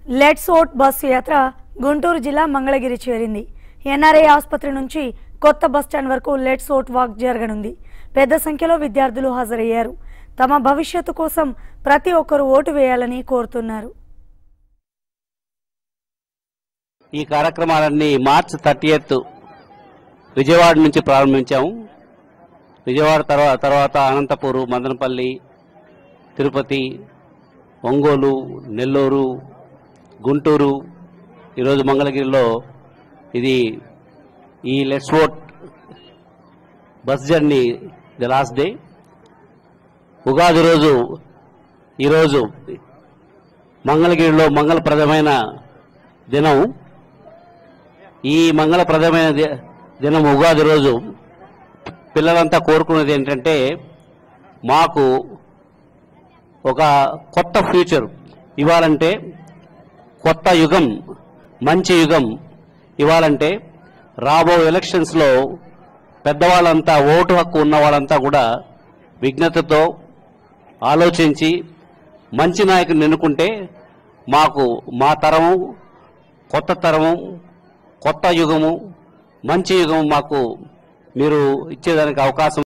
let's vote bus యాత్ర గుంటూరు జిల్లా మంగళగిరి చేరింది ఎన్ఆర్ఐ ఆసుపత్రి నుంచి కొత్త బస్టాండ్ వరకు లెట్స్ ఓట్ వాక్ జరగనుంది పెద్ద సంఖ్యలో విద్యార్థులు హాజరయ్యారు తమ భవిష్యత్తు కోసం ప్రతి ఒక్కరూ ఓటు వేయాలని కోరుతున్నారు ఈ కార్యక్రమాలన్నీ మార్చ్ థర్టీ విజయవాడ నుంచి ప్రారంభించాము విజయవాడ తర్వాత తర్వాత అనంతపూరు మదనపల్లి తిరుపతి ఒంగోలు నెల్లూరు గుంటూరు ఈరోజు మంగళగిరిలో ఇది ఈ let's vote bus journey the last day Ugadi రోజు ఈరోజు మంగళగిరిలో మంగళప్రదమైన దినం ఈ మంగళప్రదమైన ది- దినం ఉగాది రోజు పిల్లలంతా కోరుకున్నది ఏంటంటే మాకు ఒక కొత్త ఫ్యూచర్ ఇవ్వాలంటే కొత్త యుగం మంచి యుగం ఇవ్వాలంటే రాబో ఎలక్షన్స్లో పెద్దవాళ్ళంతా ఓటు హక్కు ఉన్న వాళ్ళంతా కూడా విజ్ఞతతో ఆలోచించి మంచి నాయకుని ఎన్నుకుంటే మాకు మా తరము కొత్త తరము కొత్త యుగము మంచి యుగము మాకు మీరు ఇచ్చేదానికి అవకాశం